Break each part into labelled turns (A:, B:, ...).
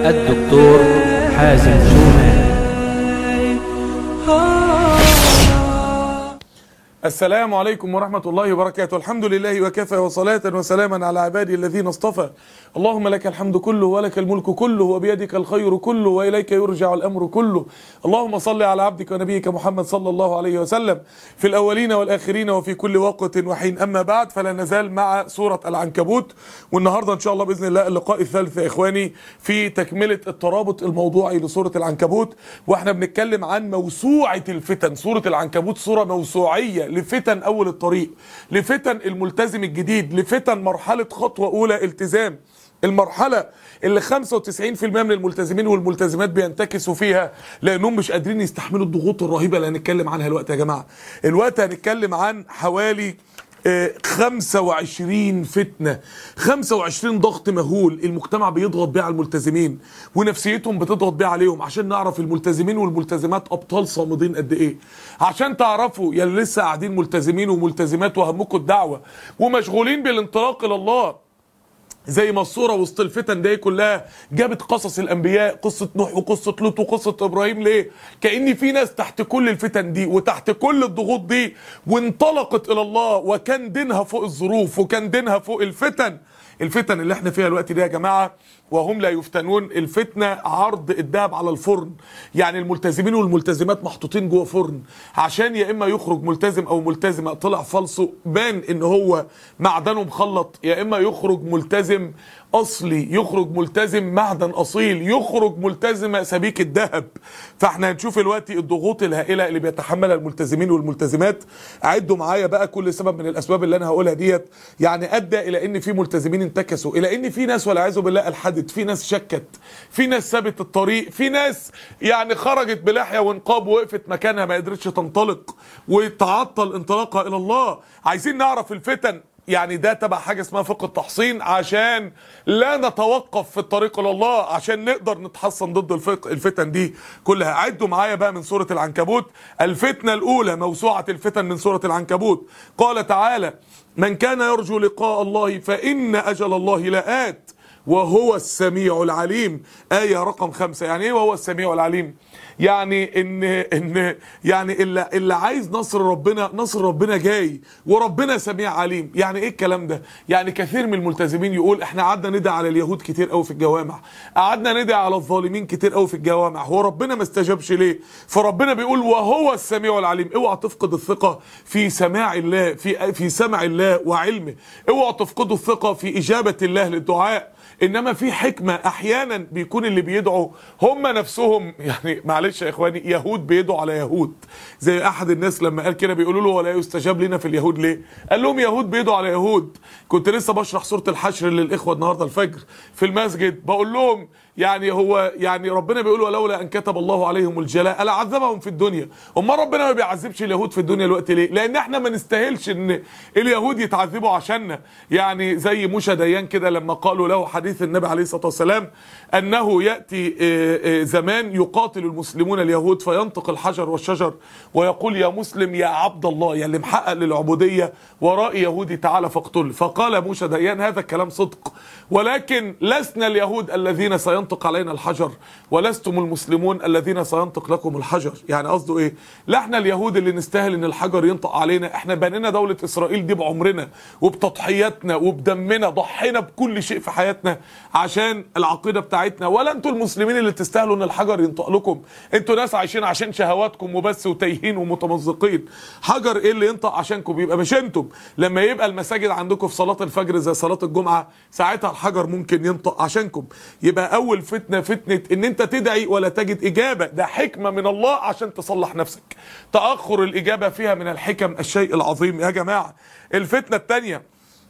A: الدكتور حازم شومان
B: السلام عليكم ورحمة الله وبركاته الحمد لله وكفى وصلاة وسلاما على عبادي الذين اصطفى اللهم لك الحمد كله ولك الملك كله وبيدك الخير كله وإليك يرجع الأمر كله اللهم صل على عبدك ونبيك محمد صلى الله عليه وسلم في الأولين والآخرين وفي كل وقت وحين أما بعد فلا نزال مع سورة العنكبوت والنهاردة إن شاء الله بإذن الله اللقاء الثالث يا إخواني في تكملة الترابط الموضوعي لسورة العنكبوت وإحنا بنتكلم عن موسوعة الفتن سورة العنكبوت سورة موسوعية لفتن أول الطريق لفتن الملتزم الجديد لفتن مرحلة خطوة أولى التزام المرحلة اللي 95% من الملتزمين والملتزمات بينتكسوا فيها لانهم مش قادرين يستحملوا الضغوط الرهيبه اللي هنتكلم عنها الوقت يا جماعه. الوقت هنتكلم عن حوالي آه، 25 فتنة 25 ضغط مهول المجتمع بيضغط بيه على الملتزمين ونفسيتهم بتضغط بيه عليهم عشان نعرف الملتزمين والملتزمات ابطال صامدين قد ايه عشان تعرفوا يا اللي لسه قاعدين ملتزمين وملتزمات وهمكم الدعوة ومشغولين بالانطلاق الى الله زي ما الصورة وسط الفتن دي كلها جابت قصص الأنبياء قصة نوح وقصة لوط وقصة إبراهيم ليه؟ كأن في ناس تحت كل الفتن دي وتحت كل الضغوط دي وانطلقت إلى الله وكان دينها فوق الظروف وكان دينها فوق الفتن الفتن اللي احنا فيها الوقت دي يا جماعة وهم لا يفتنون الفتنة عرض الدهب على الفرن يعني الملتزمين والملتزمات محطوطين جوه فرن عشان يا اما يخرج ملتزم او ملتزمة طلع فالصو بان ان هو معدنه مخلط يا اما يخرج ملتزم اصلي يخرج ملتزم معدن اصيل يخرج ملتزمة سبيك الذهب فاحنا هنشوف دلوقتي الضغوط الهائلة اللي بيتحملها الملتزمين والملتزمات عدوا معايا بقى كل سبب من الاسباب اللي انا هقولها ديت يعني ادى الى ان في ملتزمين انتكسوا الى ان في ناس والعياذ بالله الحدت في ناس شكت في ناس سابت الطريق في ناس يعني خرجت بلحيه ونقاب وقفت مكانها ما قدرتش تنطلق وتعطل انطلاقها الى الله عايزين نعرف الفتن يعني ده تبع حاجة اسمها فقه التحصين عشان لا نتوقف في الطريق إلى الله عشان نقدر نتحصن ضد الفق الفتن دي كلها عدوا معايا بقى من سورة العنكبوت الفتنة الأولى موسوعة الفتن من سورة العنكبوت قال تعالى من كان يرجو لقاء الله فإن أجل الله لآت وهو السميع العليم آية رقم خمسة يعني إيه وهو السميع العليم يعني ان ان يعني اللي, اللي عايز نصر ربنا نصر ربنا جاي وربنا سميع عليم يعني ايه الكلام ده يعني كثير من الملتزمين يقول احنا قعدنا ندعي على اليهود كتير قوي في الجوامع قعدنا ندعي على الظالمين كتير قوي في الجوامع هو ربنا ما استجابش ليه فربنا بيقول وهو السميع العليم اوعى تفقد الثقه في سماع الله في في سمع الله وعلمه اوعى تفقدوا الثقه في اجابه الله للدعاء انما في حكمه احيانا بيكون اللي بيدعوا هم نفسهم يعني معلش يا اخواني يهود بيدعوا على يهود زي احد الناس لما قال كده بيقولوا له ولا يستجاب لنا في اليهود ليه قال لهم يهود بيدعوا على يهود كنت لسه بشرح سوره الحشر للاخوه النهارده الفجر في المسجد بقول لهم يعني هو يعني ربنا بيقول ولولا ان كتب الله عليهم الجلاء لعذبهم في الدنيا امال ربنا ما بيعذبش اليهود في الدنيا الوقت ليه لان احنا ما نستاهلش ان اليهود يتعذبوا عشاننا يعني زي موشى ديان كده لما قالوا له حديث النبي عليه الصلاه والسلام انه ياتي آه، آه، زمان يقاتل المسلمون اليهود فينطق الحجر والشجر ويقول يا مسلم يا عبد الله يا اللي محقق للعبوديه وراء يهودي تعالى فاقتل فقال موشى ديان هذا الكلام صدق ولكن لسنا اليهود الذين سينطق علينا الحجر ولستم المسلمون الذين سينطق لكم الحجر يعني قصده ايه لا احنا اليهود اللي نستاهل ان الحجر ينطق علينا احنا بنينا دولة اسرائيل دي بعمرنا وبتضحياتنا وبدمنا ضحينا بكل شيء في حياتنا عشان العقيدة بتاعتنا ولا انتوا المسلمين اللي تستاهلوا ان الحجر ينطق لكم انتوا ناس عايشين عشان شهواتكم وبس وتايهين ومتمزقين حجر ايه اللي ينطق عشانكم يبقى مش انتم لما يبقى المساجد عندكم في صلاة الفجر زي صلاة الجمعة ساعتها الحجر ممكن ينطق عشانكم يبقى اول فتنة فتنة ان انت تدعي ولا تجد اجابة ده حكمة من الله عشان تصلح نفسك تأخر الاجابة فيها من الحكم الشيء العظيم يا جماعة الفتنة الثانية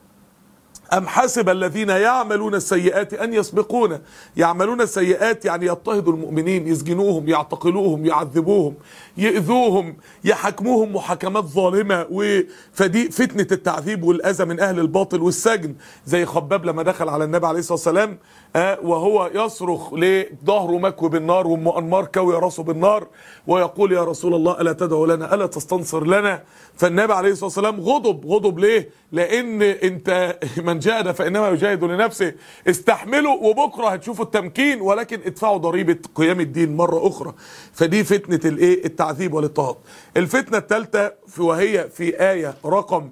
B: أم حسب الذين يعملون السيئات أن يسبقون يعملون السيئات يعني يضطهدوا المؤمنين يسجنوهم يعتقلوهم يعذبوهم يؤذوهم يحكموهم محاكمات ظالمة و- فدي فتنة التعذيب والأذى من أهل الباطل والسجن زي خباب لما دخل على النبي عليه الصلاة والسلام آه، وهو يصرخ لظهره مكوي بالنار وام انمار كوي راسه بالنار ويقول يا رسول الله الا تدعو لنا الا تستنصر لنا فالنبي عليه الصلاه والسلام غضب غضب ليه لان انت من جاهد فانما يجاهد لنفسه استحملوا وبكره هتشوفوا التمكين ولكن ادفعوا ضريبه قيام الدين مره اخرى فدي فتنه الايه التعذيب والاضطهاد الفتنه الثالثه وهي في ايه رقم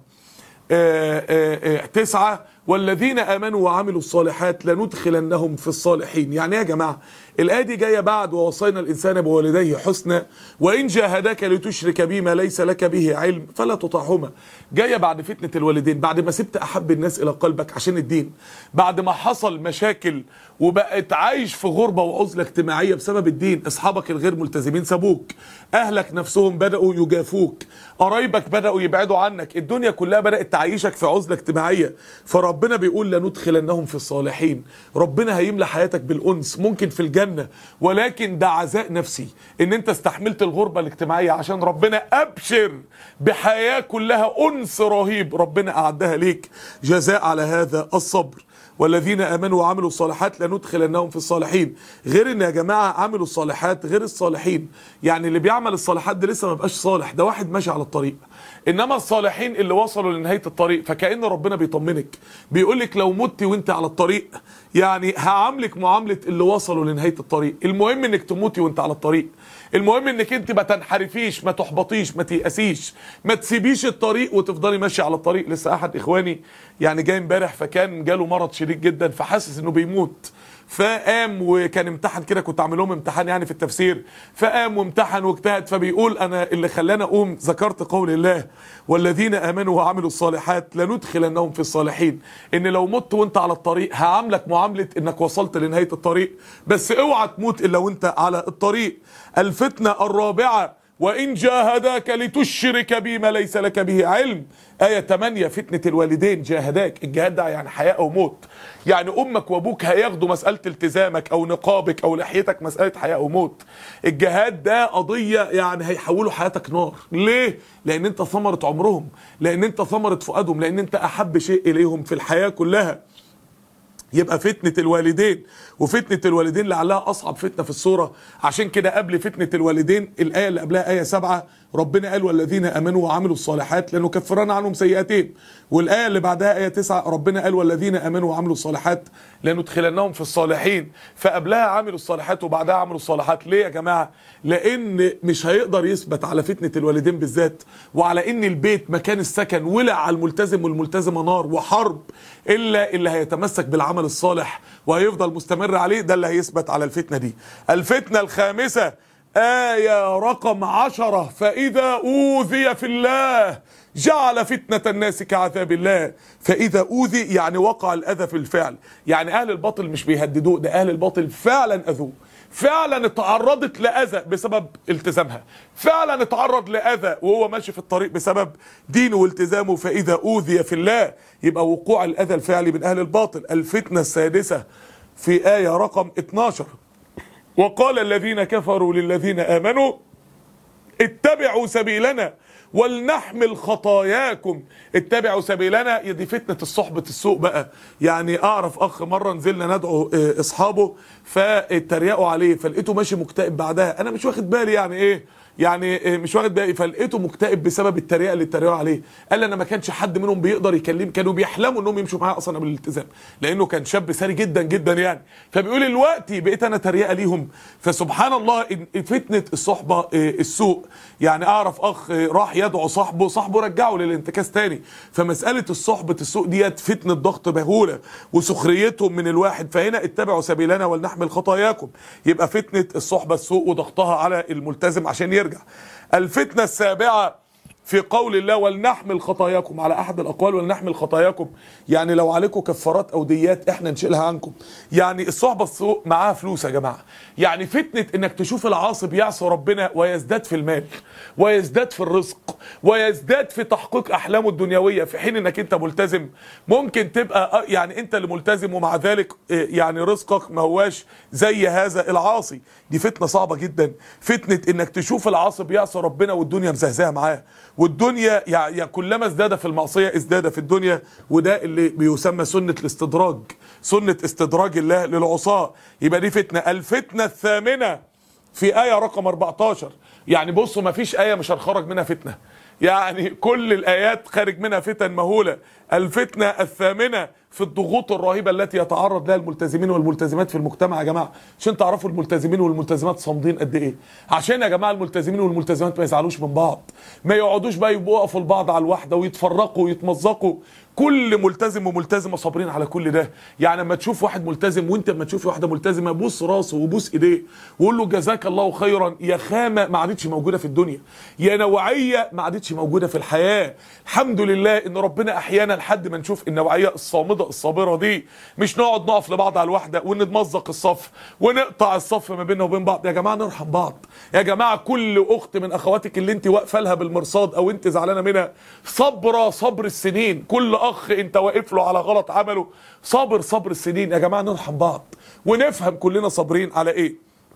B: آه، آه، آه، تسعة والذين آمنوا وعملوا الصالحات لندخلنهم في الصالحين يعني إيه يا جماعة الآية دي جاية بعد ووصينا الإنسان بوالديه حسنا وإن جاهداك لتشرك بي ما ليس لك به علم فلا تطعهما جاية بعد فتنة الوالدين بعد ما سبت أحب الناس إلى قلبك عشان الدين بعد ما حصل مشاكل وبقت عايش في غربة وعزلة اجتماعية بسبب الدين أصحابك الغير ملتزمين سابوك أهلك نفسهم بدأوا يجافوك قرايبك بدأوا يبعدوا عنك الدنيا كلها بدأت تعيشك في عزلة اجتماعية فربنا بيقول لندخلنهم في الصالحين ربنا هيملى حياتك بالأنس ممكن في الجنة ولكن ده عزاء نفسي ان انت استحملت الغربة الاجتماعية عشان ربنا أبشر بحياة كلها أنس رهيب ربنا أعدها ليك جزاء على هذا الصبر والذين امنوا وعملوا الصالحات لندخلنهم في الصالحين غير ان يا جماعه عملوا الصالحات غير الصالحين يعني اللي بيعمل الصالحات ده لسه ما بقاش صالح ده واحد ماشي على الطريق انما الصالحين اللي وصلوا لنهايه الطريق فكأن ربنا بيطمنك بيقول لك لو مت وانت على الطريق يعني هعاملك معامله اللي وصلوا لنهايه الطريق المهم انك تموتي وانت على الطريق المهم انك انت ما تنحرفيش ما تحبطيش ما تيأسيش ما تسيبيش الطريق وتفضلي ماشيه على الطريق لسه احد اخواني يعني جاي امبارح فكان جاله مرض شديد جدا فحاسس انه بيموت فقام وكان امتحن كده كنت عامل لهم امتحان يعني في التفسير فقام وامتحن واجتهد فبيقول انا اللي خلاني اقوم ذكرت قول الله والذين امنوا وعملوا الصالحات لندخلنهم في الصالحين ان لو مت وانت على الطريق هعاملك معامله انك وصلت لنهايه الطريق بس اوعى تموت الا وانت على الطريق الفتنه الرابعه وإن جاهداك لتشرك بي ما ليس لك به علم آية 8 فتنة الوالدين جاهداك الجهاد ده يعني حياة أو موت يعني أمك وأبوك هياخدوا مسألة التزامك أو نقابك أو لحيتك مسألة حياة أو موت الجهاد ده قضية يعني هيحولوا حياتك نار ليه؟ لأن أنت ثمرة عمرهم لأن أنت ثمرة فؤادهم لأن أنت أحب شيء إليهم في الحياة كلها يبقى فتنة الوالدين وفتنة الوالدين لعلها أصعب فتنة في الصورة عشان كده قبل فتنة الوالدين الآية اللي قبلها آية سبعة ربنا قال والذين آمنوا وعملوا الصالحات لنكفرن عنهم سيئاتهم والآية اللي بعدها آية تسعة ربنا قال والذين آمنوا وعملوا الصالحات لندخلنهم في الصالحين فقبلها عملوا الصالحات وبعدها عملوا الصالحات ليه يا جماعة لأن مش هيقدر يثبت على فتنة الوالدين بالذات وعلى إن البيت مكان السكن ولع على الملتزم والملتزمة نار وحرب إلا اللي هيتمسك بالعمل الصالح وهيفضل مستمر عليه ده اللي هيثبت على الفتنة دي الفتنة الخامسة آية رقم عشرة فإذا أوذي في الله جعل فتنة الناس كعذاب الله فإذا أوذي يعني وقع الأذى في الفعل يعني أهل الباطل مش بيهددوه ده أهل الباطل فعلا أذوه فعلا اتعرضت لأذى بسبب التزامها فعلا اتعرض لأذى وهو ماشي في الطريق بسبب دينه والتزامه فإذا أوذي في الله يبقى وقوع الأذى الفعلي من أهل الباطل الفتنة السادسة في آية رقم 12 وقال الذين كفروا للذين آمنوا اتبعوا سبيلنا ولنحمل خطاياكم اتبعوا سبيلنا دي فتنة الصحبة السوء بقى يعني اعرف اخ مرة نزلنا ندعو اه، اصحابه فاتريقوا عليه فلقيته ماشي مكتئب بعدها انا مش واخد بالي يعني ايه يعني اه، مش واخد بالي فلقيته مكتئب بسبب التريقه اللي اتريقوا عليه قال لي انا ما كانش حد منهم بيقدر يكلم كانوا بيحلموا انهم يمشوا معايا اصلا قبل الالتزام لانه كان شاب ساري جدا جدا يعني فبيقول دلوقتي بقيت انا تريقه ليهم فسبحان الله إن- فتنه الصحبه اه، السوء يعني اعرف اخ اه، راح يدعو صاحبه صاحبه رجعه للانتكاس تاني فمساله الصحبه السوء ديت فتنه ضغط مهوله وسخريتهم من الواحد فهنا اتبعوا سبيلنا ولنحمل خطاياكم يبقى فتنه الصحبه السوء وضغطها على الملتزم عشان يرجع الفتنه السابعه في قول الله ولنحمل خطاياكم على احد الاقوال ولنحمل خطاياكم يعني لو عليكم كفارات او ديات احنا نشيلها عنكم يعني الصحبه السوء معاها فلوس يا جماعه يعني فتنه انك تشوف العاصي بيعصي ربنا ويزداد في المال ويزداد في الرزق ويزداد في تحقيق احلامه الدنيويه في حين انك انت ملتزم ممكن تبقى آه، يعني انت اللي ملتزم ومع ذلك آه، يعني رزقك ما هواش زي هذا العاصي دي فتنه صعبه جدا فتنه انك تشوف العاصي بيعصي ربنا والدنيا مزهزهه معاه والدنيا يعني كلما ازداد في المعصيه ازداد في الدنيا وده اللي بيسمى سنه الاستدراج سنه استدراج الله للعصاه يبقى دي فتنه الفتنه الثامنه في آية رقم 14 يعني بصوا ما فيش آية مش هنخرج منها فتنة يعني كل الآيات خارج منها فتن مهولة الفتنة الثامنة في الضغوط الرهيبه التي يتعرض لها الملتزمين والملتزمات في المجتمع يا جماعه عشان تعرفوا الملتزمين والملتزمات صامدين قد ايه عشان يا جماعه الملتزمين والملتزمات ما يزعلوش من بعض ما يقعدوش بقى يبقوا يقفوا لبعض على الواحده ويتفرقوا ويتمزقوا كل ملتزم وملتزمه صابرين على كل ده يعني لما تشوف واحد ملتزم وانت لما تشوف واحده ملتزمه بوس راسه وبوس ايديه وقول له جزاك الله خيرا يا خامه ما عادتش موجوده في الدنيا يا نوعيه ما عادتش موجوده في الحياه الحمد لله ان ربنا احيانا لحد ما نشوف النوعيه الصامده الصابره دي مش نقعد نقف لبعض على الواحده ونتمزق الصف ونقطع الصف ما بيننا وبين بعض يا جماعه نرحم بعض يا جماعه كل اخت من اخواتك اللي انت واقفه لها بالمرصاد او انت زعلانه منها صبره صبر السنين كل اخ انت واقف له على غلط عمله صابر صبر السنين يا جماعه نرحم بعض ونفهم كلنا صابرين على ايه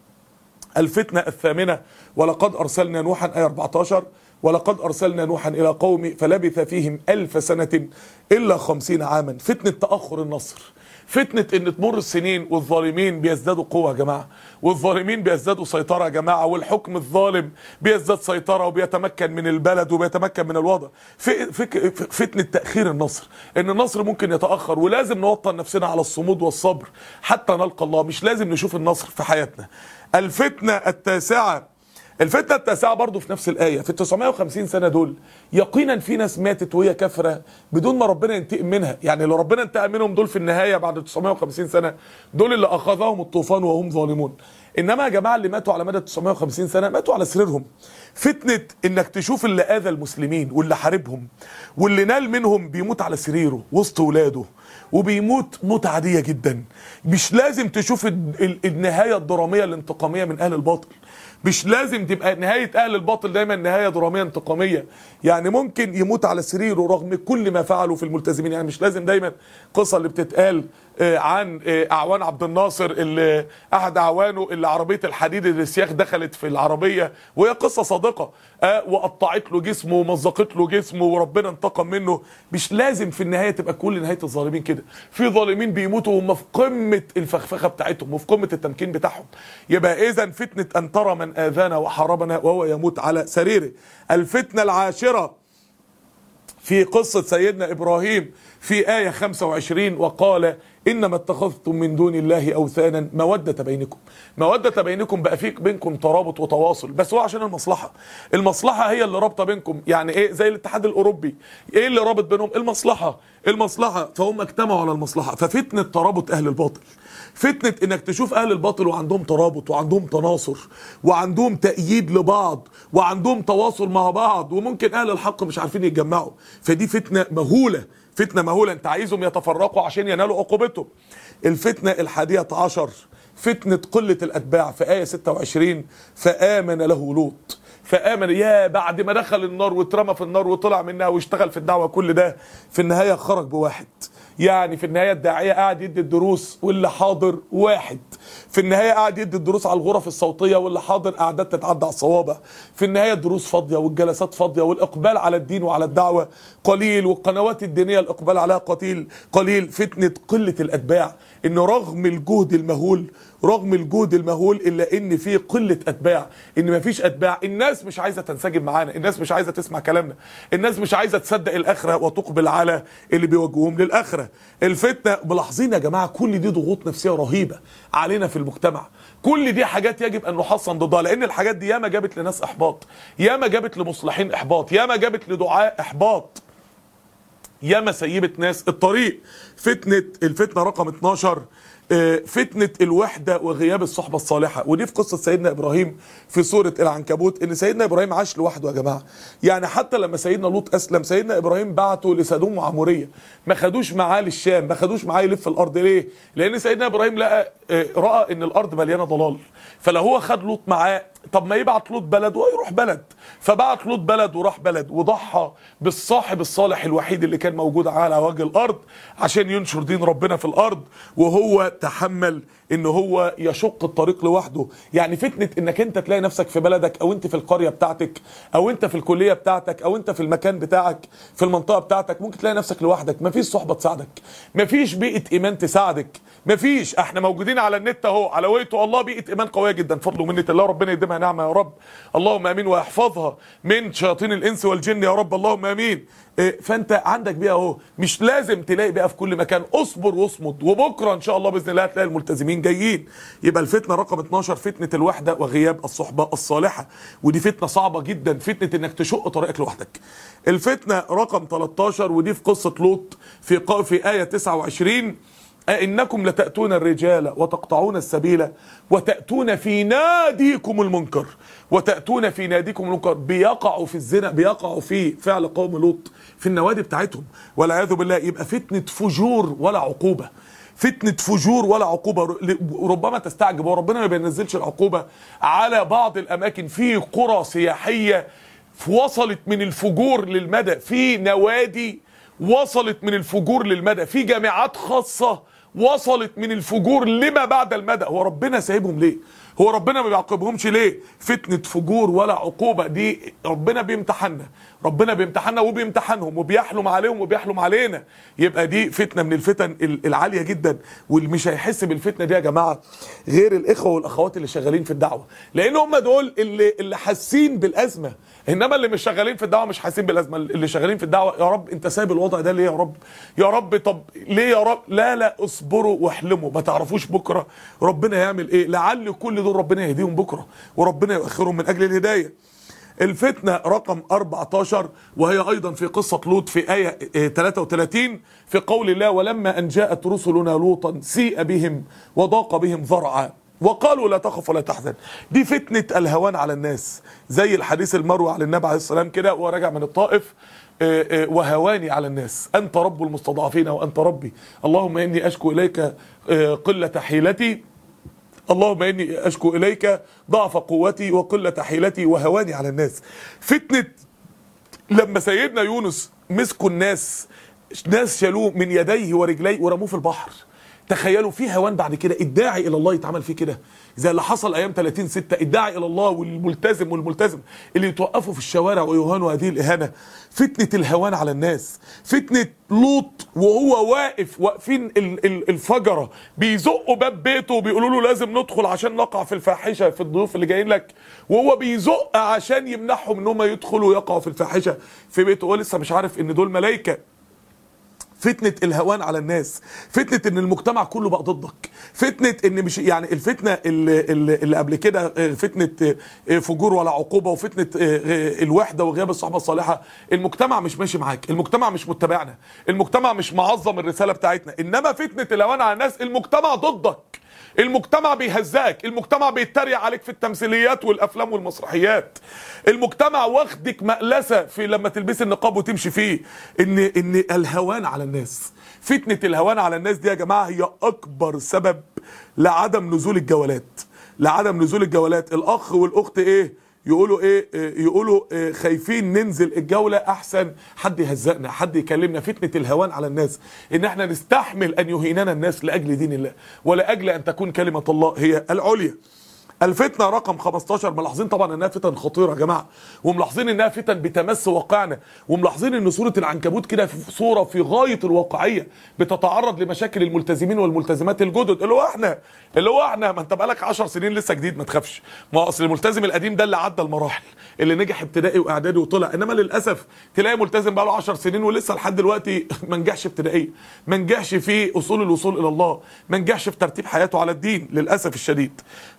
B: الفتنه الثامنه ولقد ارسلنا نوحا ايه 14 ولقد ارسلنا نوحا الى قومه فلبث فيهم الف سنه الا خمسين عاما فتنه تاخر النصر فتنة ان تمر السنين والظالمين بيزدادوا قوة يا جماعة والظالمين بيزدادوا سيطرة يا جماعة والحكم الظالم بيزداد سيطرة وبيتمكن من البلد وبيتمكن من الوضع في فك فتنة تأخير النصر ان النصر ممكن يتأخر ولازم نوطن نفسنا على الصمود والصبر حتى نلقى الله مش لازم نشوف النصر في حياتنا الفتنة التاسعة الفتنة التاسعة برضو في نفس الآية في ال 950 سنة دول يقينا في ناس ماتت وهي كافرة بدون ما ربنا ينتقم منها يعني لو ربنا انتقم منهم دول في النهاية بعد 950 سنة دول اللي أخذهم الطوفان وهم ظالمون إنما يا جماعة اللي ماتوا على مدى 950 سنة ماتوا على سريرهم فتنة إنك تشوف اللي آذى المسلمين واللي حاربهم واللي نال منهم بيموت على سريره وسط ولاده وبيموت موت عادية جدا مش لازم تشوف النهاية الدرامية الانتقامية من أهل الباطل مش لازم تبقى نهاية أهل الباطل دايما نهاية درامية انتقامية يعني ممكن يموت على سريره رغم كل ما فعلوا في الملتزمين يعني مش لازم دايما قصة اللي بتتقال عن اعوان عبد الناصر اللي احد اعوانه اللي عربيه الحديد اللي السياخ دخلت في العربيه وهي قصه صادقه وقطعت له جسمه ومزقت له جسمه وربنا انتقم منه مش لازم في النهايه تبقى كل نهايه الظالمين كده في ظالمين بيموتوا وهم في قمه الفخفخه بتاعتهم وفي قمه التمكين بتاعهم يبقى اذا فتنه ان ترى من اذانا وحاربنا وهو يموت على سريره الفتنه العاشره في قصة سيدنا إبراهيم في آية 25 وقال إنما اتخذتم من دون الله أوثانا مودة بينكم مودة بينكم بقى فيك بينكم ترابط وتواصل بس هو عشان المصلحة المصلحة هي اللي رابطة بينكم يعني إيه زي الاتحاد الأوروبي إيه اللي رابط بينهم المصلحة المصلحة فهم اجتمعوا على المصلحة ففتنة ترابط أهل الباطل فتنة انك تشوف اهل الباطل وعندهم ترابط وعندهم تناصر وعندهم تأييد لبعض وعندهم تواصل مع بعض وممكن اهل الحق مش عارفين يتجمعوا فدي فتنة مهولة فتنة مهولة انت عايزهم يتفرقوا عشان ينالوا عقوبتهم الفتنة الحادية عشر فتنة قلة الأتباع في آية 26 فآمن له لوط فآمن يا بعد ما دخل النار واترمى في النار وطلع منها واشتغل في الدعوة كل ده في النهاية خرج بواحد يعني في النهاية الداعية قاعد يدي الدروس واللي حاضر واحد في النهاية قاعد يدي الدروس على الغرف الصوتية واللي حاضر أعداد تتعدى على الصوابع في النهاية الدروس فاضية والجلسات فاضية والإقبال على الدين وعلى الدعوة قليل والقنوات الدينية الإقبال عليها قليل قليل فتنة قلة الأتباع إن رغم الجهد المهول رغم الجهد المهول الا ان في قله اتباع ان مفيش اتباع الناس مش عايزه تنسجم معانا الناس مش عايزه تسمع كلامنا الناس مش عايزه تصدق الاخره وتقبل على اللي بيوجهوهم للاخره الفتنه ملاحظين يا جماعه كل دي ضغوط نفسيه رهيبه علينا في المجتمع كل دي حاجات يجب ان نحصن ضدها لان الحاجات دي ياما جابت لناس احباط ياما جابت لمصلحين احباط ياما جابت لدعاء احباط ياما سيبت ناس الطريق فتنه الفتنه رقم 12 فتنة الوحدة وغياب الصحبة الصالحة ودي في قصة سيدنا إبراهيم في سورة العنكبوت إن سيدنا إبراهيم عاش لوحده يا جماعة يعني حتى لما سيدنا لوط أسلم سيدنا إبراهيم بعته لسدوم وعمورية ما خدوش معاه للشام ما خدوش معاه يلف الأرض ليه؟ لأن سيدنا إبراهيم لقى رأى إن الأرض مليانة ضلال فلو هو خد لوط معاه طب ما يبعت لوط بلد ويروح بلد فبعت لوط بلد وراح بلد وضحى بالصاحب الصالح الوحيد اللي كان موجود على وجه الارض عشان ينشر دين ربنا في الارض وهو تحمل ان هو يشق الطريق لوحده يعني فتنه انك انت تلاقي نفسك في بلدك او انت في القريه بتاعتك او انت في الكليه بتاعتك او انت في المكان بتاعك في المنطقه بتاعتك ممكن تلاقي نفسك لوحدك مفيش صحبه تساعدك مفيش بيئه ايمان تساعدك مفيش احنا موجودين على النت اهو على ويتو الله بيئه ايمان قويه جدا فضل ومنه الله ربنا يديمها نعمه يا رب اللهم امين ويحفظها من شياطين الانس والجن يا رب اللهم امين إيه، فانت عندك بيئه اهو مش لازم تلاقي بيئه في كل مكان اصبر واصمد وبكره ان شاء الله باذن الله هتلاقي الملتزمين جايين يبقى الفتنه رقم 12 فتنه الوحده وغياب الصحبه الصالحه ودي فتنه صعبه جدا فتنه انك تشق طريقك لوحدك الفتنه رقم 13 ودي في قصه لوط في قا- في ايه 29 أئنكم لتأتون الرجال وتقطعون السبيل وتأتون في ناديكم المنكر وتأتون في ناديكم المنكر بيقعوا في الزنا بيقعوا في فعل قوم لوط في النوادي بتاعتهم والعياذ بالله يبقى فتنة فجور ولا عقوبة فتنة فجور ولا عقوبة ر- ربما تستعجب وربنا ما بينزلش العقوبة على بعض الأماكن في قرى سياحية وصلت من الفجور للمدى في نوادي وصلت من الفجور للمدى في جامعات خاصة وصلت من الفجور لما بعد المدى هو ربنا سايبهم ليه هو ربنا ما بيعاقبهمش ليه فتنة فجور ولا عقوبة دي ربنا بيمتحننا ربنا بيمتحننا وبيمتحنهم وبيحلم عليهم وبيحلم علينا يبقى دي فتنة من الفتن ال- العالية جدا واللي مش هيحس بالفتنة دي يا جماعة غير الإخوة والأخوات اللي شغالين في الدعوة لأن هم دول اللي, اللي حاسين بالأزمة انما اللي مش شغالين في الدعوه مش حاسين بالازمه اللي شغالين في الدعوه يا رب انت سايب الوضع ده ليه يا رب يا رب طب ليه يا رب لا لا اصبروا واحلموا ما تعرفوش بكره ربنا يعمل ايه لعل كل دول ربنا يهديهم بكره وربنا يؤخرهم من اجل الهدايه الفتنة رقم 14 وهي أيضا في قصة لوط في آية آه، 33 في قول الله ولما أن جاءت رسلنا لوطا سيء بهم وضاق بهم ذرعا وقالوا لا تخف ولا تحزن دي فتنة الهوان على الناس زي الحديث المروي على النبي عليه السلام كده وهو راجع من الطائف آه، آه، وهواني على الناس أنت رب المستضعفين وأنت ربي اللهم إني أشكو إليك آه، قلة حيلتي اللهم اني اشكو اليك ضعف قوتي وقله حيلتي وهواني على الناس فتنه لما سيدنا يونس مسكوا الناس ناس شالوه من يديه ورجليه ورموه في البحر تخيلوا في هوان بعد كده الداعي الى الله يتعمل فيه كده زي اللي حصل ايام 30 6 الداعي الى الله والملتزم والملتزم اللي يتوقفوا في الشوارع ويهانوا هذه الاهانه فتنه الهوان على الناس فتنه لوط وهو واقف واقفين ال- ال- الفجره بيزقوا باب بيته وبيقولوا له لازم ندخل عشان نقع في الفاحشه في الضيوف اللي جايين لك وهو بيزق عشان يمنعهم ان هم يدخلوا يقعوا في الفاحشه في بيته هو لسه مش عارف ان دول ملائكه فتنة الهوان على الناس فتنة ان المجتمع كله بقى ضدك فتنة ان مش يعني الفتنة اللي, اللي اللي قبل كده آه، فتنة آه، فجور ولا عقوبة وفتنة آه، آه، الوحدة وغياب الصحبة الصالحة المجتمع مش ماشي معاك المجتمع مش متبعنا المجتمع مش معظم الرسالة بتاعتنا انما فتنة الهوان على الناس المجتمع ضدك المجتمع بيهزاك المجتمع بيتريق عليك في التمثيليات والافلام والمسرحيات المجتمع واخدك مقلسه في لما تلبسي النقاب وتمشي فيه ان ان الهوان على الناس فتنه الهوان على الناس دي يا جماعه هي اكبر سبب لعدم نزول الجولات لعدم نزول الجولات الاخ والاخت ايه يقولوا ايه إيه، يقولوا إيه خايفين ننزل الجوله احسن حد يهزقنا حد يكلمنا فتنه الهوان على الناس ان احنا نستحمل ان يهيننا الناس لاجل دين الله ولاجل ان تكون كلمه الله هي العليا الفتنة رقم 15 ملاحظين طبعا انها فتن خطيرة يا جماعة وملاحظين انها فتن بتمس واقعنا وملاحظين ان سورة العنكبوت كده في صورة في غاية الواقعية بتتعرض لمشاكل الملتزمين والملتزمات الجدد اللي هو احنا اللي هو احنا ما انت بقالك 10 سنين لسه جديد ما تخافش ما هو اصل الملتزم القديم ده اللي عدى المراحل اللي نجح ابتدائي واعدادي وطلع انما للاسف تلاقي ملتزم بقاله 10 سنين ولسه لحد دلوقتي ما نجحش ابتدائيا ما نجحش في اصول الوصول الى الله ما نجحش في ترتيب حياته على الدين للاسف الشديد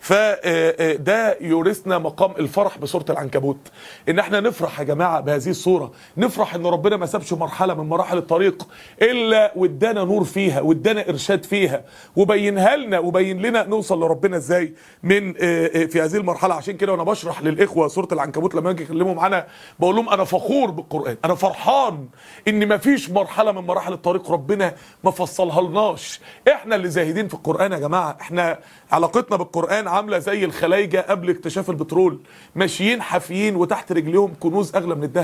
B: فده يورثنا مقام الفرح بسوره العنكبوت ان احنا نفرح يا جماعه بهذه الصوره نفرح ان ربنا ما سابش مرحله من مراحل الطريق الا وادانا نور فيها وادانا ارشاد فيها وبينها لنا وبين لنا نوصل لربنا ازاي من آه، آه، في هذه المرحله عشان كده وانا بشرح للاخوه سوره العنكبوت لما اجي اكلمهم عنها بقول لهم انا فخور بالقران انا فرحان ان ما فيش مرحله من مراحل الطريق ربنا ما فصلها لناش احنا اللي زاهدين في القران يا جماعه احنا علاقتنا بالقران عامله زي الخلايجه قبل اكتشاف البترول ماشيين حافيين وتحت رجليهم كنوز اغلى من الذهب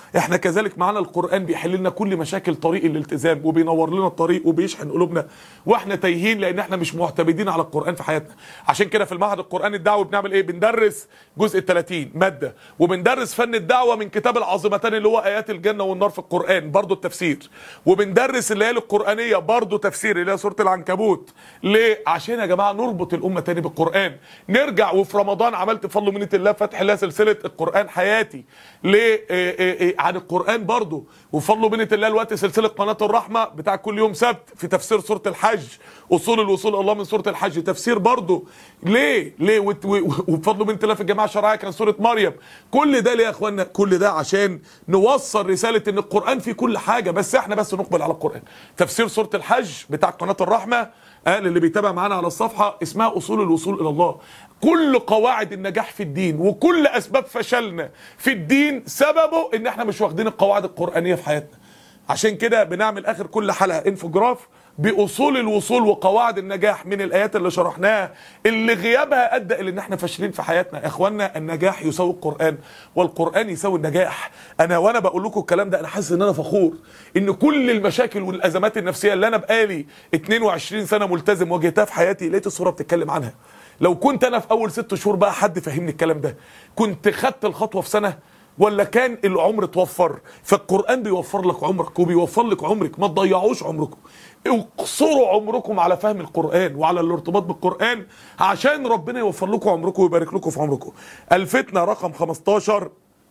B: احنا كذلك معانا القران بيحل لنا كل مشاكل طريق الالتزام وبينور لنا الطريق وبيشحن قلوبنا واحنا تايهين لان احنا مش معتمدين على القران في حياتنا عشان كده في المعهد القراني الدعوي بنعمل ايه بندرس جزء ال 30 ماده وبندرس فن الدعوه من كتاب العظمتان اللي هو ايات الجنه والنار في القران برضو التفسير وبندرس الليالي القرانيه برضو تفسير اللي هي سوره العنكبوت ليه عشان يا جماعه نربط الامه تاني بالقران نرجع وفي رمضان عملت بفضل منه الله فتح الله سلسله القران حياتي ليه إيه إيه إيه عن القران برضو وبفضل منه الله الوقت سلسله قناه الرحمه بتاع كل يوم سبت في تفسير سوره الحج اصول الوصول إلى الله من سوره الحج تفسير برضو ليه ليه وت- و- وبفضل منه الله في الجماعه الشرعيه كان سوره مريم كل ده ليه يا اخوانا كل ده عشان نوصل رساله ان القران فيه كل حاجه بس احنا بس نقبل على القران تفسير سوره الحج بتاع قناه الرحمه قال اللي بيتابع معانا على الصفحه اسمها اصول الوصول الى الله كل قواعد النجاح في الدين وكل اسباب فشلنا في الدين سببه ان احنا مش واخدين القواعد القرانيه في حياتنا عشان كده بنعمل اخر كل حلقه انفوجراف باصول الوصول وقواعد النجاح من الايات اللي شرحناها اللي غيابها ادى الى ان احنا فاشلين في حياتنا يا اخوانا النجاح يساوي القران والقران يساوي النجاح انا وانا بقول لكم الكلام ده انا حاسس ان انا فخور ان كل المشاكل والازمات النفسيه اللي انا بقالي 22 سنه ملتزم واجهتها في حياتي لقيت الصوره بتتكلم عنها لو كنت انا في اول ست شهور بقى حد فهمني الكلام ده كنت خدت الخطوه في سنه ولا كان العمر اتوفر فالقرآن بيوفر لك عمرك وبيوفر لك عمرك ما تضيعوش عمركم اقصروا عمركم على فهم القرآن وعلى الارتباط بالقرآن عشان ربنا يوفر لكم عمركم ويبارك لكم في عمركم الفتنة رقم 15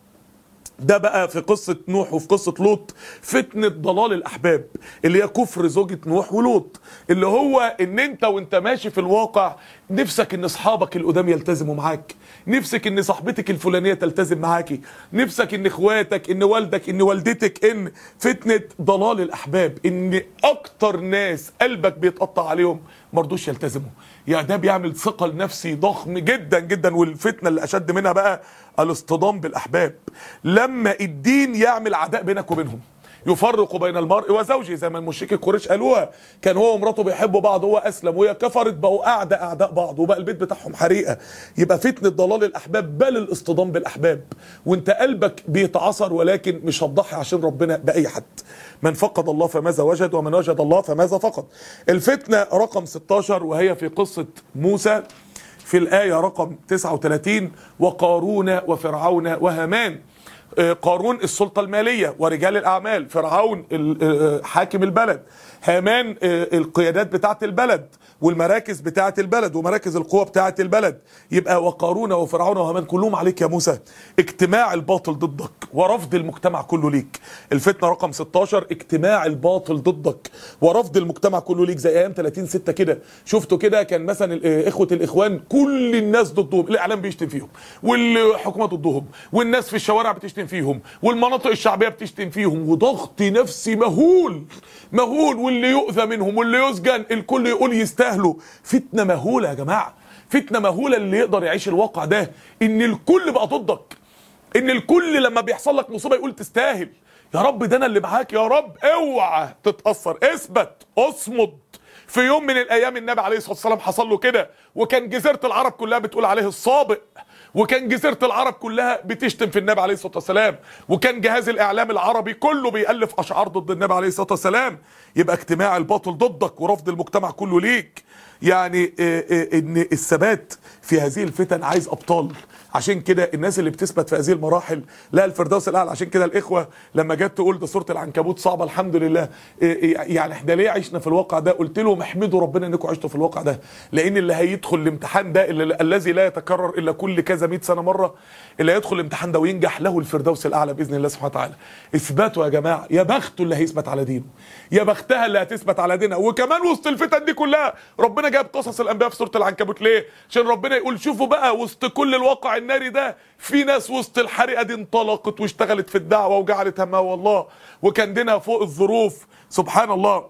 B: ده بقى في قصة نوح وفي قصة لوط فتنة ضلال الأحباب اللي هي كفر زوجة نوح ولوط اللي هو إن أنت وأنت ماشي في الواقع نفسك إن أصحابك القدام يلتزموا معاك نفسك إن صاحبتك الفلانية تلتزم معاكي نفسك إن إخواتك إن والدك إن والدتك إن فتنة ضلال الأحباب إن أكتر ناس قلبك بيتقطع عليهم مرضوش يلتزموا يعني ده بيعمل ثقل نفسي ضخم جدا جدا والفتنه اللي اشد منها بقى الاصطدام بالاحباب لما الدين يعمل عداء بينك وبينهم يفرق بين المرء وزوجه زي ما المشركين القريش قالوها كان هو ومراته بيحبوا بعض هو اسلم وهي كفرت بقوا اعداء اعداء بعض وبقى البيت بتاعهم حريقه يبقى فتنه ضلال الاحباب بل الاصطدام بالاحباب وانت قلبك بيتعصر ولكن مش هتضحي عشان ربنا باي حد من فقد الله فماذا وجد ومن وجد الله فماذا فقد الفتنه رقم 16 وهي في قصه موسى في الآية رقم 39 وقارون وفرعون وهامان آه، قارون السلطة المالية ورجال الأعمال فرعون ال- آه، حاكم البلد هامان آه، القيادات بتاعة البلد والمراكز بتاعة البلد ومراكز القوة بتاعة البلد يبقى وقارون وفرعون وهامان كلهم عليك يا موسى اجتماع الباطل ضدك ورفض المجتمع كله ليك الفتنة رقم 16 اجتماع الباطل ضدك ورفض المجتمع كله ليك زي ايام 30 6 كده شفتوا كده كان مثلا ال- آه، اخوة الاخوان كل الناس ضدهم الاعلام بيشتم فيهم والحكومة ضدهم والناس في الشوارع بتشتم فيهم والمناطق الشعبية بتشتم فيهم وضغط نفسي مهول مهول واللي يؤذى منهم واللي يسجن الكل يقول يستاهلوا فتنة مهولة يا جماعة فتنة مهولة اللي يقدر يعيش الواقع ده ان الكل بقى ضدك ان الكل لما بيحصل لك مصيبة يقول تستاهل يا رب ده انا اللي معاك يا رب اوعى تتأثر اثبت اصمد في يوم من الايام النبي عليه الصلاه والسلام حصل له كده وكان جزيره العرب كلها بتقول عليه الصابئ وكان جزيره العرب كلها بتشتم في النبي عليه الصلاه والسلام وكان جهاز الاعلام العربي كله بيالف اشعار ضد النبي عليه الصلاه والسلام يبقى اجتماع الباطل ضدك ورفض المجتمع كله ليك يعني آه، آه، ان الثبات في هذه الفتن عايز ابطال عشان كده الناس اللي بتثبت في هذه المراحل لا الفردوس الاعلى عشان كده الاخوه لما جت تقول ده سوره العنكبوت صعبه الحمد لله إيه إيه يعني احنا ليه عشنا في الواقع ده قلت لهم احمدوا ربنا انكم عشتوا في الواقع ده لان اللي هيدخل الامتحان ده اللي الذي لا يتكرر الا كل كذا 100 سنه مره اللي هيدخل الامتحان ده وينجح له الفردوس الاعلى باذن الله سبحانه وتعالى اثباتوا يا جماعه يا بخته اللي هيثبت على دينه يا بختها اللي هتثبت على دينها وكمان وسط الفتن دي كلها ربنا جاب قصص الانبياء في سوره العنكبوت ليه عشان ربنا يقول شوفوا بقى وسط كل الواقع الناري ده في ناس وسط الحريقه دي انطلقت واشتغلت في الدعوه وجعلت همها والله وكان دينها فوق الظروف سبحان الله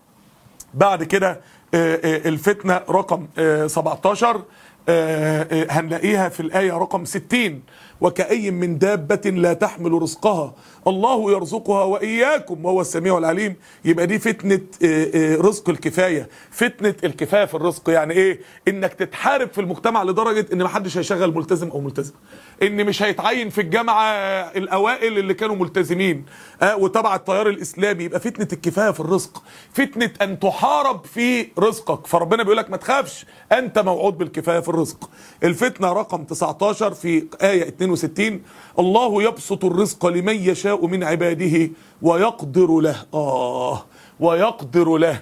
B: بعد كده آه، آه، الفتنة رقم آه، 17 آه، آه، هنلاقيها في الآية رقم 60 وكأي من دابة لا تحمل رزقها الله يرزقها وإياكم وهو السميع العليم يبقى دي فتنة آه، آه، رزق الكفاية فتنة الكفاية في الرزق يعني إيه إنك تتحارب في المجتمع لدرجة إن محدش هيشغل ملتزم أو ملتزم إن مش هيتعين في الجامعة آه، الأوائل اللي كانوا ملتزمين آه وتبع التيار الإسلامي يبقى فتنة الكفاية في الرزق فتنة أن تحارب في رزقك فربنا بيقول لك ما تخافش أنت موعود بالكفاية في الرزق الفتنة رقم 19 في آية 62 الله يبسط الرزق لمن يشاء من عباده ويقدر له آه ويقدر له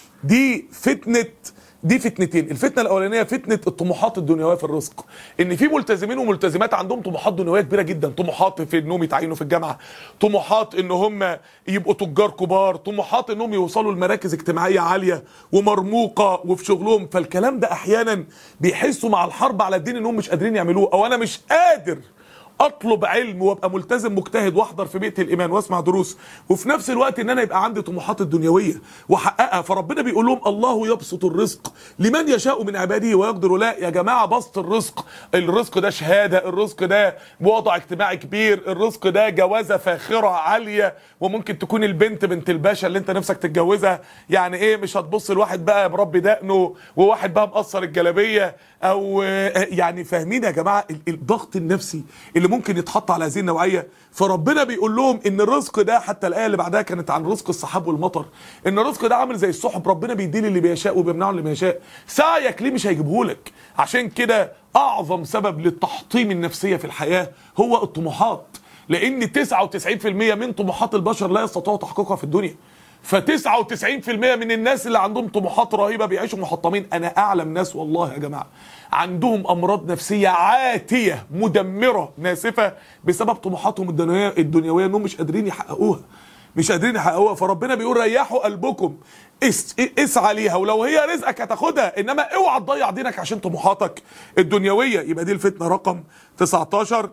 B: دي فتنة دي فتنتين الفتنه الاولانيه فتنه الطموحات الدنيويه في الرزق ان في ملتزمين وملتزمات عندهم طموحات دنيويه كبيره جدا طموحات في انهم يتعينوا في الجامعه طموحات ان هم يبقوا تجار كبار طموحات انهم يوصلوا لمراكز اجتماعيه عاليه ومرموقه وفي شغلهم فالكلام ده احيانا بيحسوا مع الحرب على الدين انهم مش قادرين يعملوه او انا مش قادر اطلب علم وابقى ملتزم مجتهد واحضر في بيئه الايمان واسمع دروس وفي نفس الوقت ان انا يبقى عندي طموحات الدنيويه واحققها فربنا بيقول لهم الله يبسط الرزق لمن يشاء من عباده ويقدر لا يا جماعه بسط الرزق الرزق ده شهاده الرزق ده وضع اجتماعي كبير الرزق ده جوازه فاخره عاليه وممكن تكون البنت بنت الباشا اللي انت نفسك تتجوزها يعني ايه مش هتبص لواحد بقى مربي دقنه وواحد بقى مقصر الجلابيه او آه، يعني فاهمين يا جماعه ال- الضغط النفسي اللي ممكن يتحط على هذه النوعيه فربنا بيقول لهم ان الرزق ده حتى الايه اللي بعدها كانت عن رزق السحاب والمطر ان الرزق ده عامل زي السحب ربنا بيديه اللي بيشاء وبيمنعه اللي ما يشاء سعيك ليه مش هيجيبهولك عشان كده اعظم سبب للتحطيم النفسيه في الحياه هو الطموحات لان 99% من طموحات البشر لا يستطيعوا تحقيقها في الدنيا ف 99% من الناس اللي عندهم طموحات رهيبه بيعيشوا محطمين انا اعلم ناس والله يا جماعه عندهم امراض نفسيه عاتيه مدمره ناسفه بسبب طموحاتهم الدنيويه الدنيويه انهم مش قادرين يحققوها مش قادرين يحققوها فربنا بيقول ريحوا قلبكم اس اسعى ليها ولو هي رزقك هتاخدها انما اوعى تضيع دينك عشان طموحاتك الدنيويه يبقى دي الفتنه رقم 19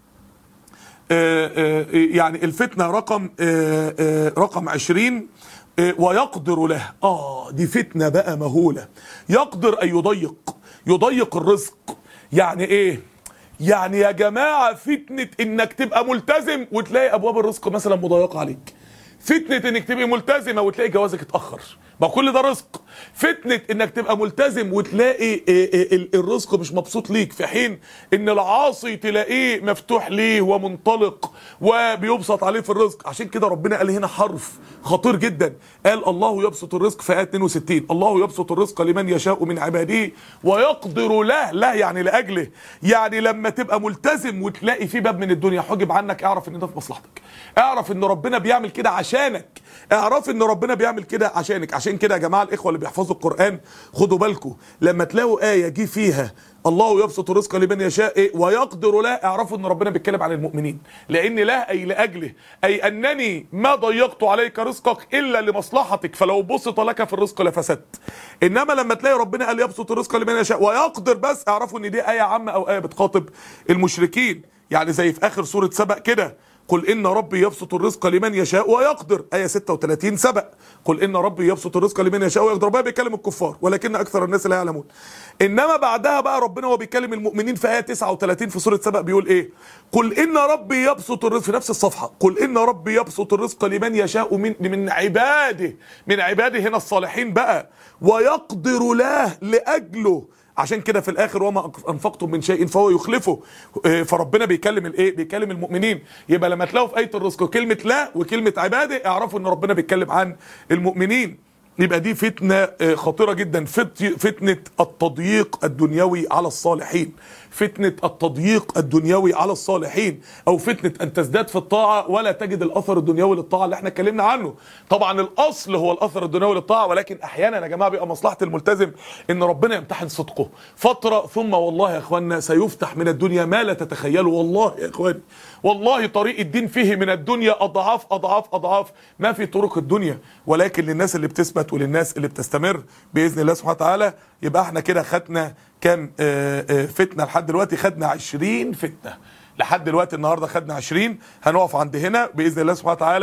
B: آه، آه، يعني الفتنة رقم آه، آه، رقم 20 آه، ويقدر له اه دي فتنة بقى مهولة يقدر ان يضيق يضيق الرزق يعني ايه يعني يا جماعة فتنة انك تبقى ملتزم وتلاقي ابواب الرزق مثلا مضيقة عليك فتنة انك تبقي ملتزمة وتلاقي جوازك اتأخر ما كل ده رزق فتنة انك تبقى ملتزم وتلاقي اه، اه، ال- الرزق مش مبسوط ليك في حين ان العاصي تلاقيه مفتوح ليه ومنطلق وبيبسط عليه في الرزق عشان كده ربنا قال هنا حرف خطير جدا قال الله يبسط الرزق في آية 62 الله يبسط الرزق لمن يشاء من عباده ويقدر له له يعني لأجله يعني لما تبقى ملتزم وتلاقي في باب من الدنيا حجب عنك اعرف ان ده في مصلحتك اعرف ان ربنا بيعمل كده عشانك اعرف ان ربنا بيعمل كده عشانك عشان كده يا جماعه الاخوه اللي بيحفظوا القران خدوا بالكم لما تلاقوا ايه جه فيها الله يبسط الرزق لمن يشاء إيه؟ ويقدر له اعرفوا ان ربنا بيتكلم عن المؤمنين لان له اي لاجله اي انني ما ضيقت عليك رزقك الا لمصلحتك فلو بسط لك في الرزق لفسدت انما لما تلاقي ربنا قال يبسط الرزق لمن يشاء ويقدر بس اعرفوا ان دي ايه عامه او ايه بتخاطب المشركين يعني زي في اخر سوره سبأ كده قل إن ربي يبسط الرزق لمن يشاء ويقدر آية 36 سبق قل إن ربي يبسط الرزق لمن يشاء ويقدر ربنا بيكلم الكفار ولكن أكثر الناس لا يعلمون إنما بعدها بقى ربنا هو بيكلم المؤمنين في آية 39 في سورة سبق بيقول إيه قل إن ربي يبسط الرزق في نفس الصفحة قل إن ربي يبسط الرزق لمن يشاء من من عباده من عباده هنا الصالحين بقى ويقدر له لأجله عشان كده في الاخر وما انفقتم من شيء فهو يخلفه آه، فربنا بيكلم الايه بيكلم المؤمنين يبقى لما تلاقوا في ايه الرزق كلمه لا وكلمه عباده اعرفوا ان ربنا بيتكلم عن المؤمنين يبقى دي فتنه آه، خطيره جدا فت- فتنه التضييق الدنيوي على الصالحين فتنه التضييق الدنيوي على الصالحين او فتنه ان تزداد في الطاعه ولا تجد الاثر الدنيوي للطاعه اللي احنا اتكلمنا عنه طبعا الاصل هو الاثر الدنيوي للطاعه ولكن احيانا يا جماعه بيبقى مصلحه الملتزم ان ربنا يمتحن صدقه فتره ثم والله يا اخوانا سيفتح من الدنيا ما لا تتخيلوا والله يا اخواني والله طريق الدين فيه من الدنيا اضعاف اضعاف اضعاف ما في طرق الدنيا ولكن للناس اللي بتثبت وللناس اللي بتستمر باذن الله سبحانه وتعالى يبقى احنا كده خدنا كام آه، آه، فتنه لحد دلوقتي خدنا 20 فتنه لحد دلوقتي النهارده خدنا 20 هنقف عند هنا باذن الله سبحانه وتعالى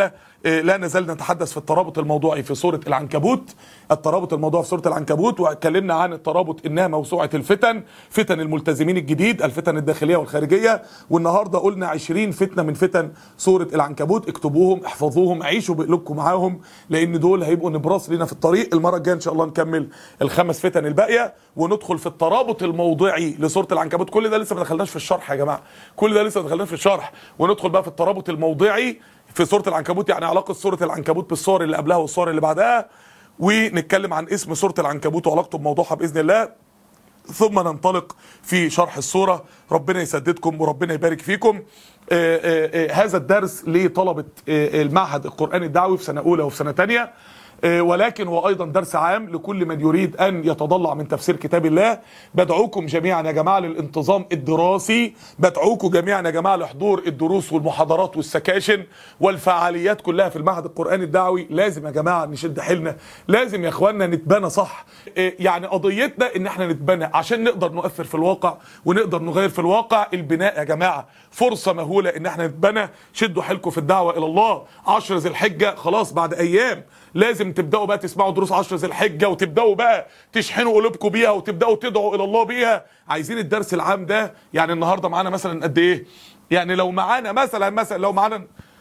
B: آه، لا نزال نتحدث في الترابط الموضوعي في سورة العنكبوت الترابط الموضوعي في سورة العنكبوت واتكلمنا عن الترابط إنها موسوعة الفتن فتن الملتزمين الجديد الفتن الداخلية والخارجية والنهاردة قلنا 20 فتنة من فتن سورة العنكبوت اكتبوهم احفظوهم عيشوا بقلوبكم معاهم لأن دول هيبقوا نبراس لنا في الطريق المرة الجاية إن شاء الله نكمل الخمس فتن الباقية وندخل في الترابط الموضعي لسورة العنكبوت كل ده لسه ما دخلناش في الشرح يا جماعة كل ده لسه ما دخلناش في الشرح وندخل بقى في الترابط الموضعي في سورة العنكبوت يعني علاقة سورة العنكبوت بالصور اللي قبلها والصور اللي بعدها ونتكلم عن اسم سورة العنكبوت وعلاقته بموضوعها بإذن الله ثم ننطلق في شرح السورة ربنا يسددكم وربنا يبارك فيكم آه، آه، آه، هذا الدرس لطلبة آه، المعهد القرآني الدعوي في سنة أولى وفي سنة تانية آه، ولكن هو ايضا درس عام لكل من يريد ان يتضلع من تفسير كتاب الله بدعوكم جميعا يا جماعه للانتظام الدراسي بدعوكم جميعا يا جماعه لحضور الدروس والمحاضرات والسكاشن والفعاليات كلها في المعهد القراني الدعوي لازم يا جماعه نشد حيلنا لازم يا اخواننا نتبنى صح آه، يعني قضيتنا ان احنا نتبنى عشان نقدر نؤثر في الواقع ونقدر نغير في الواقع البناء يا جماعه فرصه مهوله ان احنا نتبنى شدوا حيلكم في الدعوه الى الله عشر ذي الحجه خلاص بعد ايام لازم تبداوا بقى تسمعوا دروس عشر ذي الحجه وتبداوا بقى تشحنوا قلوبكم بيها وتبداوا تدعوا الى الله بيها عايزين الدرس العام ده يعني النهارده معانا مثلا قد ايه يعني لو معانا مثلا مثلا لو معانا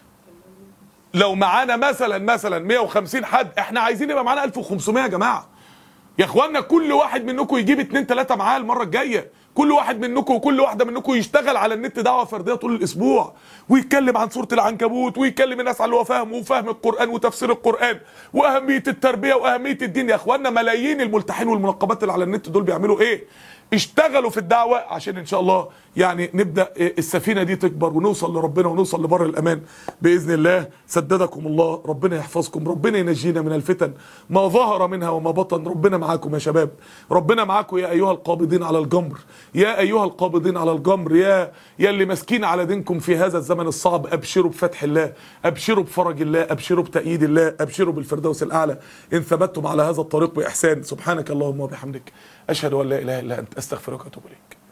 B: لو معانا مثلا مثلا 150 حد احنا عايزين يبقى معانا 1500 يا جماعه يا اخوانا كل واحد منكم يجيب اتنين تلاتة معاه المرة الجاية كل واحد منكم وكل واحدة منكم يشتغل على النت دعوة فردية طول الأسبوع ويتكلم عن سورة العنكبوت ويكلم الناس على اللي هو فاهمه وفهم القرآن وتفسير القرآن وأهمية التربية وأهمية الدين يا اخوانا ملايين الملتحين والمنقبات اللي على النت دول بيعملوا إيه؟ اشتغلوا في الدعوة عشان إن شاء الله يعني نبدأ السفينة دي تكبر ونوصل لربنا ونوصل لبر الأمان بإذن الله سددكم الله ربنا يحفظكم ربنا ينجينا من الفتن ما ظهر منها وما بطن ربنا معاكم يا شباب ربنا معاكم يا أيها القابضين على الجمر يا أيها القابضين على الجمر يا يا اللي ماسكين على دينكم في هذا الزمن الصعب أبشروا بفتح الله أبشروا بفرج الله أبشروا بتأييد الله أبشروا بالفردوس الأعلى إن ثبتتم على هذا الطريق بإحسان سبحانك اللهم وبحمدك أشهد أن لا إله إلا أنت أستغفرك وأتوب إليك